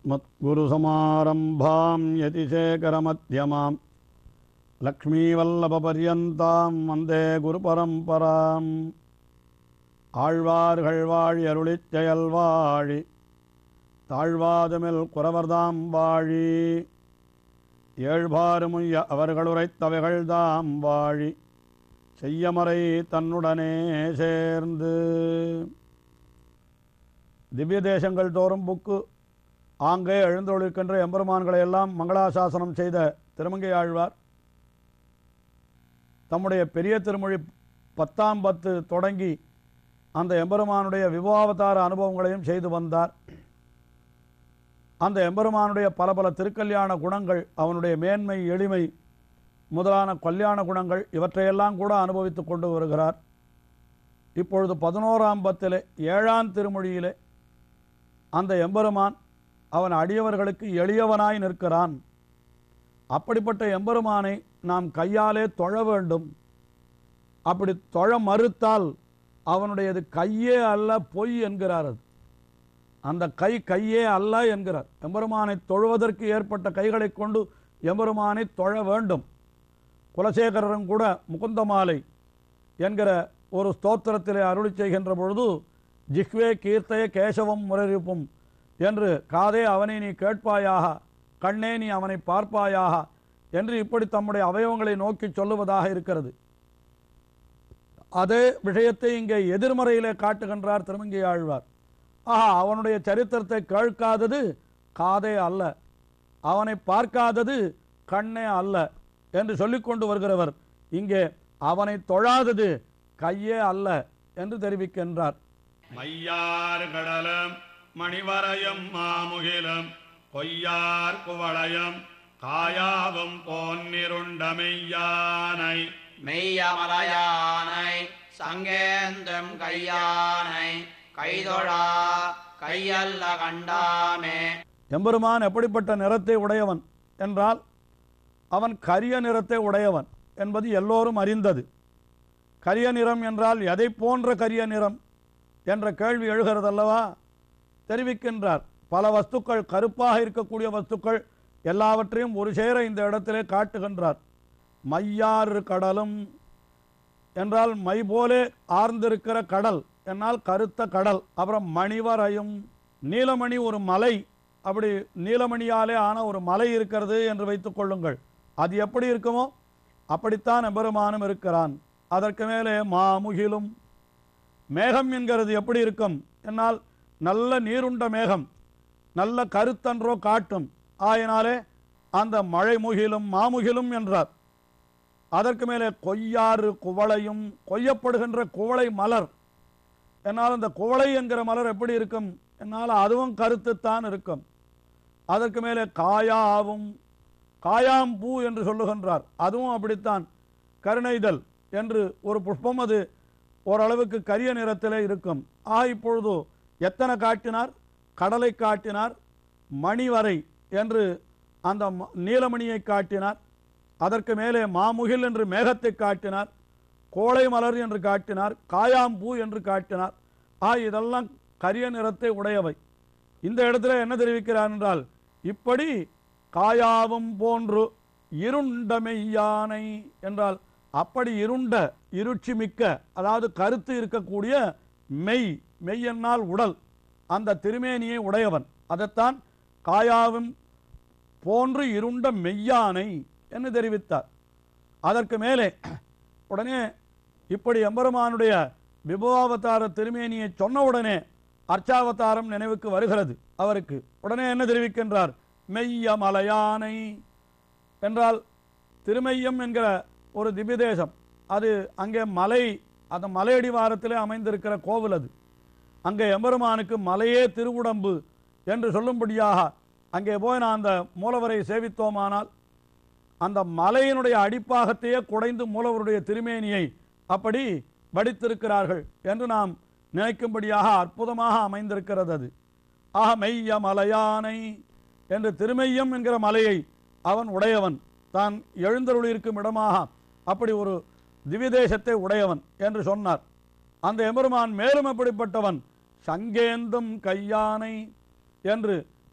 अस्मद्गुरुसमारम्भां यतिशेखरमध्यमां லக்ஷ்மீவல்லபபர்யந்தாம் வந்தே குருபரம்பராம் ஆழ்வார்கள் வாழி அருளிச் செயல் வாழி தாழ்வாதுமில் குறவர்தாம் வாழி ஏழ்பாறுமுய்ய அவர்கள் உரைத்தவைகள் தாம் வாழி செய்யமறை தன்னுடனே சேர்ந்து திவ்ய தேசங்கள் தோறும் புக்கு ஆங்கே எழுந்தொழிருக்கின்ற எம்பெருமான்களை எல்லாம் மங்களாசாசனம் செய்த திருமங்கை ஆழ்வார் தம்முடைய பெரிய திருமொழி பத்தாம் பத்து தொடங்கி அந்த எம்பெருமானுடைய விவாவதார அனுபவங்களையும் செய்து வந்தார் அந்த எம்பெருமானுடைய பல பல திருக்கல்யாண குணங்கள் அவனுடைய மேன்மை எளிமை முதலான கல்யாண குணங்கள் இவற்றையெல்லாம் கூட அனுபவித்து கொண்டு வருகிறார் இப்பொழுது பதினோராம் பத்திலே ஏழாம் திருமொழியிலே அந்த எம்பெருமான் அவன் அடியவர்களுக்கு எளியவனாய் நிற்கிறான் அப்படிப்பட்ட எம்பெருமானை நாம் கையாலே தொழ வேண்டும் அப்படி தொழ மறுத்தால் அவனுடையது கையே அல்ல பொய் என்கிறார் அது அந்த கை கையே அல்ல என்கிறார் எம்பெருமானை தொழுவதற்கு ஏற்பட்ட கைகளை கொண்டு எம்பெருமானை தொழ வேண்டும் குலசேகரரும் கூட முகுந்தமாலை என்கிற ஒரு ஸ்தோத்திரத்திலே அருளி செய்கின்ற பொழுது ஜிஹ்வே கீர்த்தய கேசவம் முரரிப்பும் என்று காதே அவனை நீ கேட்பாயாக கண்ணே நீ அவனை பார்ப்பாயாக என்று இப்படி தம்முடைய அவயவங்களை நோக்கி சொல்லுவதாக இருக்கிறது அதே விஷயத்தை இங்கே எதிர்மறையிலே காட்டுகின்றார் திருமங்கை ஆழ்வார் ஆஹா அவனுடைய சரித்திரத்தை கேட்காதது காதே அல்ல அவனை பார்க்காதது கண்ணே அல்ல என்று சொல்லிக்கொண்டு வருகிறவர் இங்கே அவனை தொழாதது கையே அல்ல என்று தெரிவிக்கின்றார் மையார் கடலம் மணிவரையும் மாமுகிலும் பொய்யார் குவளையும் காயாவும் பொன்னிருண்டமெய்யானை மெய்யமலையானை சங்கேந்தும் கையானை கைதொழா கையல்ல கண்டாமே எம்பெருமான் எப்படிப்பட்ட நிறத்தை உடையவன் என்றால் அவன் கரிய நிறத்தை உடையவன் என்பது எல்லோரும் அறிந்தது கரிய நிறம் என்றால் எதை போன்ற கரிய நிறம் என்ற கேள்வி எழுகிறதல்லவா தெரிவிக்கின்றார் பல வஸ்துக்கள் கருப்பாக இருக்கக்கூடிய வஸ்துக்கள் எல்லாவற்றையும் ஒரு சேர இந்த இடத்திலே காட்டுகின்றார் மையாறு கடலும் என்றால் மை போலே ஆர்ந்திருக்கிற கடல் என்னால் கருத்த கடல் அப்புறம் மணிவரையும் நீலமணி ஒரு மலை அப்படி நீலமணியாலே ஆன ஒரு மலை இருக்கிறது என்று வைத்துக் கொள்ளுங்கள் அது எப்படி இருக்குமோ அப்படித்தான் எம்பெருமானும் இருக்கிறான் அதற்கு மேலே மாமுகிலும் மேகம் என்கிறது எப்படி இருக்கும் என்னால் நல்ல நீருண்ட மேகம் நல்ல கருத்தன்றோ காட்டும் ஆயினாலே அந்த மழை முகிலும் மாமுகிலும் என்றார் அதற்கு மேலே கொய்யாறு குவளையும் கொய்யப்படுகின்ற குவளை மலர் என்னால் அந்த குவளை என்கிற மலர் எப்படி இருக்கும் என்னால் அதுவும் கருத்துத்தான் இருக்கும் அதற்கு மேலே காயாவும் காயாம்பூ என்று சொல்லுகின்றார் அதுவும் அப்படித்தான் கருணைதல் என்று ஒரு புஷ்பம் அது ஓரளவுக்கு கரிய நிறத்திலே இருக்கும் ஆக இப்பொழுது எத்தனை காட்டினார் கடலை காட்டினார் மணிவரை என்று அந்த ம- நீலமணியை காட்டினார் அதற்கு மேலே மாமுகில் என்று மேகத்தை காட்டினார் கோளை மலர் என்று காட்டினார் காயாம்பூ என்று காட்டினார் ஆ இதெல்லாம் கரிய நிறத்தை உடையவை இந்த இடத்துல என்ன தெரிவிக்கிறார் என்றால் இப்படி காயாவும் போன்று இருண்டமெய்யானை என்றால் அப்படி இருண்ட இருட்சி மிக்க அதாவது கருத்து இருக்கக்கூடிய மெய் மெய் என்னால் உடல் அந்த திருமேனியை உடையவன் அதைத்தான் காயாவும் போன்று இருண்ட மெய்யானை என்று தெரிவித்தார் அதற்கு மேலே உடனே இப்படி எம்பெருமானுடைய விபவாவதார திருமேனியை சொன்ன உடனே அர்ச்சாவதாரம் நினைவுக்கு வருகிறது அவருக்கு உடனே என்ன தெரிவிக்கின்றார் மெய்ய மலையானை என்றால் திருமெய்யம் என்கிற ஒரு திவ்யதேசம் அது அங்கே மலை அந்த மலையடிவாரத்திலே அமைந்திருக்கிற கோவில் அது அங்கே எம்பெருமானுக்கு மலையே திருவுடம்பு என்று சொல்லும்படியாக அங்கே போய் நான் அந்த மூலவரை சேவித்தோமானால் அந்த மலையினுடைய அடிப்பாகத்தையே குடைந்து மூலவருடைய திருமேனியை அப்படி வடித்திருக்கிறார்கள் என்று நாம் நினைக்கும்படியாக அற்புதமாக அமைந்திருக்கிறது அது ஆக மெய்ய மலையானை என்று திருமெய்யம் என்கிற மலையை அவன் உடையவன் தான் எழுந்தருளியிருக்கும் இடமாக அப்படி ஒரு திவ்யதேசத்தை உடையவன் என்று சொன்னார் அந்த எம்பெருமான் மேலும் எப்படிப்பட்டவன் சங்கேந்தும் கையானை என்று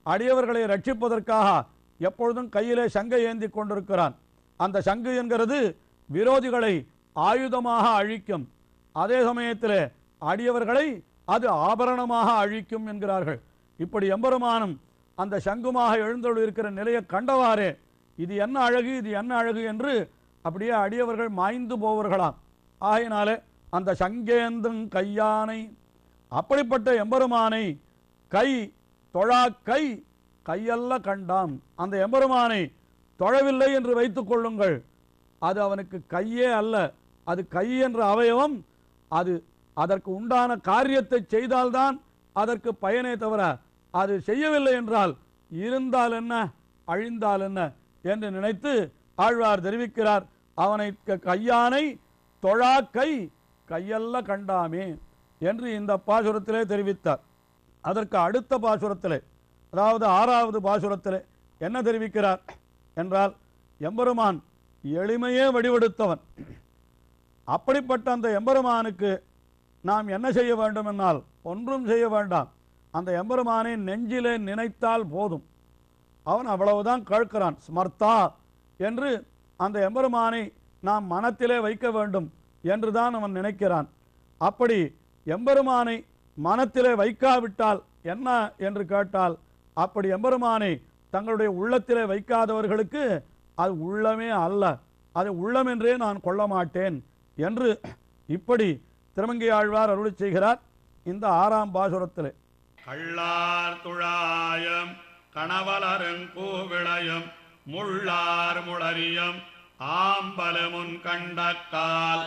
அடியவர்களை ரட்சிப்பதற்காக எப்பொழுதும் கையிலே சங்கை ஏந்தி கொண்டிருக்கிறான் அந்த சங்கு என்கிறது விரோதிகளை ஆயுதமாக அழிக்கும் அதே சமயத்தில் அடியவர்களை அது ஆபரணமாக அழிக்கும் என்கிறார்கள் இப்படி எம்பெருமானும் அந்த சங்குமாக எழுந்தொழு இருக்கிற நிலையை கண்டவாறே இது என்ன அழகு இது என்ன அழகு என்று அப்படியே அடியவர்கள் மாய்ந்து போவர்களாம் ஆகையினாலே அந்த சங்கேந்தும் கையானை அப்படிப்பட்ட எம்பெருமானை கை தொழா கை கையல்ல கண்டாம் அந்த எம்பெருமானை தொழவில்லை என்று வைத்துக் கொள்ளுங்கள் அது அவனுக்கு கையே அல்ல அது கை என்ற அவயவம் அது அதற்கு உண்டான காரியத்தை செய்தால்தான் அதற்கு பயனே தவிர அது செய்யவில்லை என்றால் இருந்தால் என்ன அழிந்தால் என்ன என்று நினைத்து ஆழ்வார் தெரிவிக்கிறார் அவனை க- கையானை தொழா கை கையல்ல கண்டாமே என்று இந்த பாசுரத்திலே தெரிவித்தார் அதற்கு அடுத்த பாசுரத்திலே அதாவது ஆறாவது பாசுரத்திலே என்ன தெரிவிக்கிறார் என்றால் எம்பெருமான் எளிமையே வடிவெடுத்தவன் அப்படிப்பட்ட அந்த எம்பெருமானுக்கு நாம் என்ன செய்ய வேண்டும் என்னால் ஒன்றும் செய்ய வேண்டாம் அந்த எம்பெருமானை நெஞ்சிலே நினைத்தால் போதும் அவன் அவ்வளவுதான் கேட்கிறான் ஸ்மர்த்தா என்று அந்த எம்பெருமானை நாம் மனத்திலே வைக்க வேண்டும் என்று தான் அவன் நினைக்கிறான் அப்படி எம்பெருமானை மனத்திலே வைக்காவிட்டால் என்ன என்று கேட்டால் அப்படி எம்பெருமானை தங்களுடைய உள்ளத்திலே வைக்காதவர்களுக்கு அது உள்ளமே அல்ல அது உள்ளம் என்றே நான் கொள்ள மாட்டேன் என்று இப்படி திருமங்கை ஆழ்வார் அருளிச் செய்கிறார் இந்த ஆறாம் பாசுரத்திலே கள்ளார் துழாயம் கணவலருங் கூவிளையும் முள்ளார் முளரியம் ஆம்பலமுன் கண்டக்கால்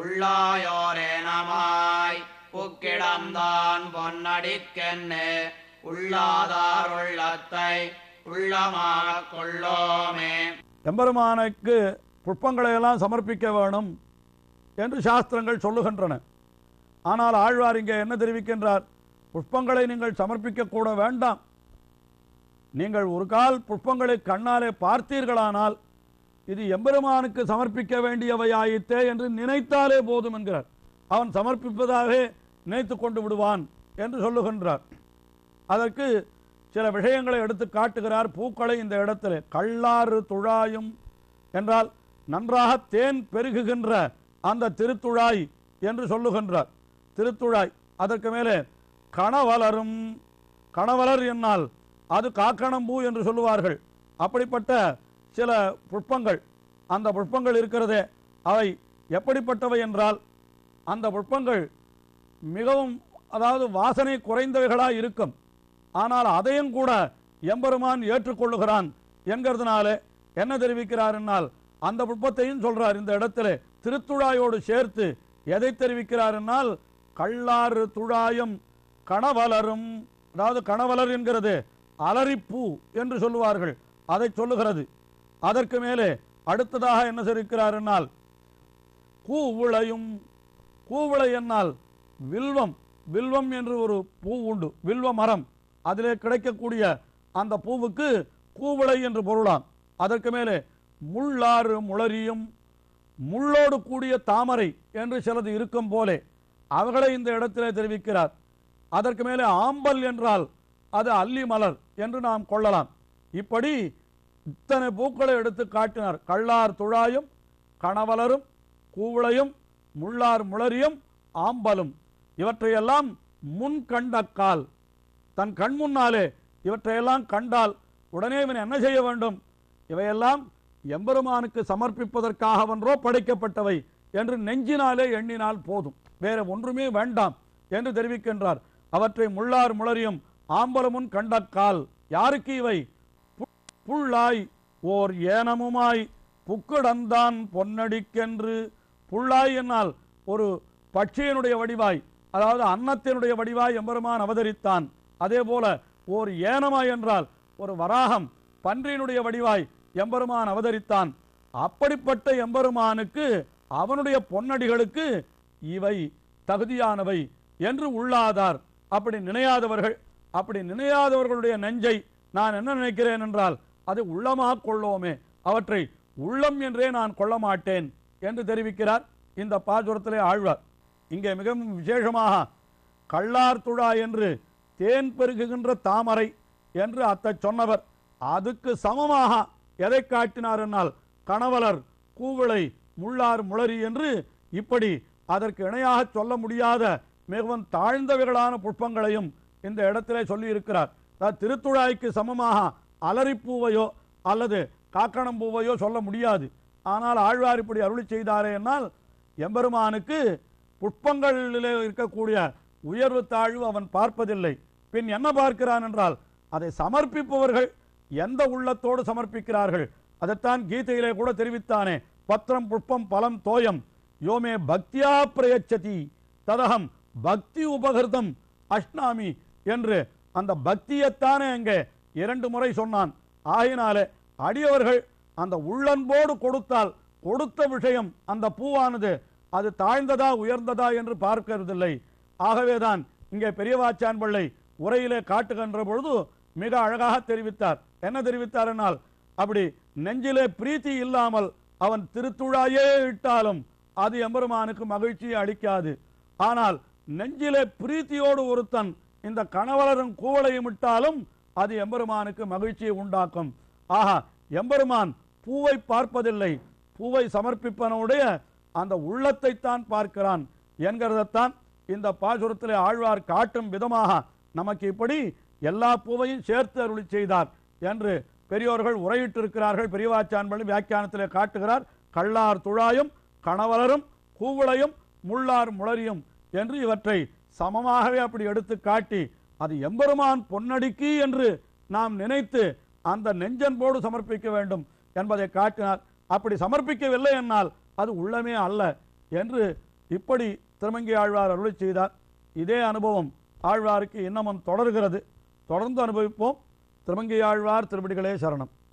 உள்ளாயோரேனமாய் புக்கிடம்தான் பொன்னடிக்கென்னு உள்ளாதார் உள்ளத்தை உள்ளமாகக் கொள்ளோமே எம்பெருமானுக்கு புஷ்பங்களை எல்லாம் சமர்ப்பிக்க வேணும் என்று சாஸ்திரங்கள் சொல்லுகின்றன ஆனால் ஆழ்வார் இங்கே என்ன தெரிவிக்கின்றார் புஷ்பங்களை நீங்கள் சமர்ப்பிக்க கூட வேண்டாம் நீங்கள் ஒரு கால் புஷ்பங்களை கண்ணாலே பார்த்தீர்களானால் இது எம்பெருமானுக்கு சமர்ப்பிக்க வேண்டியவையாயிற்றே என்று நினைத்தாலே போதும் என்கிறார் அவன் சமர்ப்பிப்பதாகவே நினைத்து கொண்டு விடுவான் என்று சொல்லுகின்றார் அதற்கு சில விஷயங்களை எடுத்து காட்டுகிறார் பூக்களை இந்த இடத்திலே கள்ளாறு துழாயும் என்றால் நன்றாக தேன் பெருகுகின்ற அந்த திருத்துழாய் என்று சொல்லுகின்றார் திருத்துழாய் அதற்கு மேலே கணவலரும் கணவலர் என்னால் அது காக்கணம்பூ என்று சொல்லுவார்கள் அப்படிப்பட்ட சில புஷ்பங்கள் அந்த புஷ்பங்கள் இருக்கிறதே அவை எப்படிப்பட்டவை என்றால் அந்த புஷ்பங்கள் மிகவும் அதாவது வாசனை குறைந்தவைகளாக இருக்கும் ஆனால் அதையும் கூட எம்பெருமான் ஏற்றுக்கொள்ளுகிறான் என்கிறதுனால என்ன தெரிவிக்கிறார் என்னால் அந்த புஷ்பத்தையும் சொல்றார் இந்த இடத்துல திருத்துழாயோடு சேர்த்து எதை தெரிவிக்கிறார் என்னால் கள்ளாறு துழாயம் கணவலரும் அதாவது கணவலர் என்கிறது அலரிப்பூ என்று சொல்லுவார்கள் அதை சொல்லுகிறது அதற்கு மேலே அடுத்ததாக என்ன தெரிவிக்கிறார் என்னால் கூவுளையும் கூவுளை என்னால் வில்வம் வில்வம் என்று ஒரு பூ உண்டு வில்வ மரம் அதிலே கிடைக்கக்கூடிய அந்த பூவுக்கு கூவுளை என்று பொருளாம் அதற்கு மேலே முள்ளாறு முளரியும் முள்ளோடு கூடிய தாமரை என்று சிலது இருக்கும் போலே அவர்களை இந்த இடத்திலே தெரிவிக்கிறார் அதற்கு மேலே ஆம்பல் என்றால் அது அல்லி மலர் என்று நாம் கொள்ளலாம் இப்படி இத்தனை பூக்களை எடுத்து காட்டினார் கள்ளார் துழாயும் கணவலரும் கூவுளையும் முள்ளார் முளரியும் ஆம்பலும் இவற்றையெல்லாம் முன் கண்டக்கால் தன் கண் முன்னாலே இவற்றையெல்லாம் கண்டால் உடனே இவன் என்ன செய்ய வேண்டும் இவையெல்லாம் எம்பெருமானுக்கு சமர்ப்பிப்பதற்காகவென்றோ படைக்கப்பட்டவை என்று நெஞ்சினாலே எண்ணினால் போதும் வேற ஒன்றுமே வேண்டாம் என்று தெரிவிக்கின்றார் அவற்றை முள்ளார் முளரியும் ஆம்பலமுன் கண்டக்கால் யாருக்கு இவை பு- புள்ளாய் ஓர் ஏனமுமாய் புக்கடந்தான் பொன்னடிக்கென்று புள்ளாய் என்னால் ஒரு பட்சியினுடைய வடிவாய் அதாவது அன்னத்தினுடைய வடிவாய் எம்பெருமான் அவதரித்தான் அதே போல ஓர் ஏனமாய் என்றால் ஒரு வராகம் பன்றியினுடைய வடிவாய் எம்பெருமான் அவதரித்தான் அப்படிப்பட்ட எம்பெருமானுக்கு அவனுடைய பொன்னடிகளுக்கு இவை தகுதியானவை என்று உள்ளாதார் அப்படி நினையாதவர்கள் அப்படி நினையாதவர்களுடைய நெஞ்சை நான் என்ன நினைக்கிறேன் என்றால் அது உள்ளமாக கொள்ளோமே அவற்றை உள்ளம் என்றே நான் கொள்ள மாட்டேன் என்று தெரிவிக்கிறார் இந்த பாசுரத்திலே ஆழ்வார் இங்கே மிகவும் விசேஷமாக கள்ளார் துழா என்று தேன் பெருகுகின்ற தாமரை என்று அத்தை சொன்னவர் அதுக்கு சமமாக எதை காட்டினார் என்னால் கணவலர் கூவிளை முள்ளார் முளரி என்று இப்படி அதற்கு இணையாக சொல்ல முடியாத மிகவும் தாழ்ந்தவைகளான புஷ்பங்களையும் இந்த இடத்திலே சொல்லியிருக்கிறார் அதாவது திருத்துழாய்க்கு சமமாக அலரிப்பூவையோ அல்லது காக்கணம் பூவையோ சொல்ல முடியாது ஆனால் ஆழ்வார் இப்படி அருளி செய்தாரே என்னால் எம்பெருமானுக்கு புஷ்பங்களிலே இருக்கக்கூடிய உயர்வு தாழ்வு அவன் பார்ப்பதில்லை பின் என்ன பார்க்கிறான் என்றால் அதை சமர்ப்பிப்பவர்கள் எந்த உள்ளத்தோடு சமர்ப்பிக்கிறார்கள் அதைத்தான் கீதையிலே கூட தெரிவித்தானே பத்திரம் புஷ்பம் பலம் தோயம் யோமே பக்தியா பிரயச்சதி ததகம் பக்தி உபகிருதம் அஷ்னாமி என்று அந்த பக்தியைத்தானே அங்கே இரண்டு முறை சொன்னான் ஆகினாலே அடியவர்கள் அந்த உள்ளன்போடு கொடுத்தால் கொடுத்த விஷயம் அந்த பூவானது அது தாழ்ந்ததா உயர்ந்ததா என்று பார்க்கிறதில்லை ஆகவேதான் இங்கே பெரியவாச்சான் பிள்ளை உரையிலே காட்டுகின்ற பொழுது மிக அழகாக தெரிவித்தார் என்ன தெரிவித்தார் என்னால் அப்படி நெஞ்சிலே பிரீத்தி இல்லாமல் அவன் திருத்துழாயே இட்டாலும் அது எம்பெருமானுக்கு மகிழ்ச்சியை அளிக்காது ஆனால் நெஞ்சிலே பிரீத்தியோடு ஒருத்தன் இந்த கணவலரும் கூவலையும் இட்டாலும் அது எம்பெருமானுக்கு மகிழ்ச்சியை உண்டாக்கும் ஆஹா எம்பெருமான் பூவை பார்ப்பதில்லை பூவை சமர்ப்பிப்பனுடைய அந்த உள்ளத்தைத்தான் பார்க்கிறான் என்கிறதைத்தான் இந்த பாசுரத்திலே ஆழ்வார் காட்டும் விதமாக நமக்கு இப்படி எல்லா பூவையும் சேர்த்து அருளி செய்தார் என்று பெரியோர்கள் உரையிட்டிருக்கிறார்கள் பெரியவாச்சான்பள்ளி வியாக்கியானத்திலே காட்டுகிறார் கள்ளார் துழாயும் கணவலரும் கூவுளையும் முள்ளார் முளரியும் என்று இவற்றை சமமாகவே அப்படி எடுத்து காட்டி அது எம்பெருமான் பொன்னடிக்கு என்று நாம் நினைத்து அந்த நெஞ்சன்போடு சமர்ப்பிக்க வேண்டும் என்பதை காட்டினார் அப்படி சமர்ப்பிக்கவில்லை என்னால் அது உள்ளமே அல்ல என்று இப்படி திருமங்கி ஆழ்வார் அருளி செய்தார் இதே அனுபவம் ஆழ்வாருக்கு இன்னமும் தொடர்கிறது தொடர்ந்து அனுபவிப்போம் திருமங்கை ஆழ்வார் திருப்படிகளே சரணம்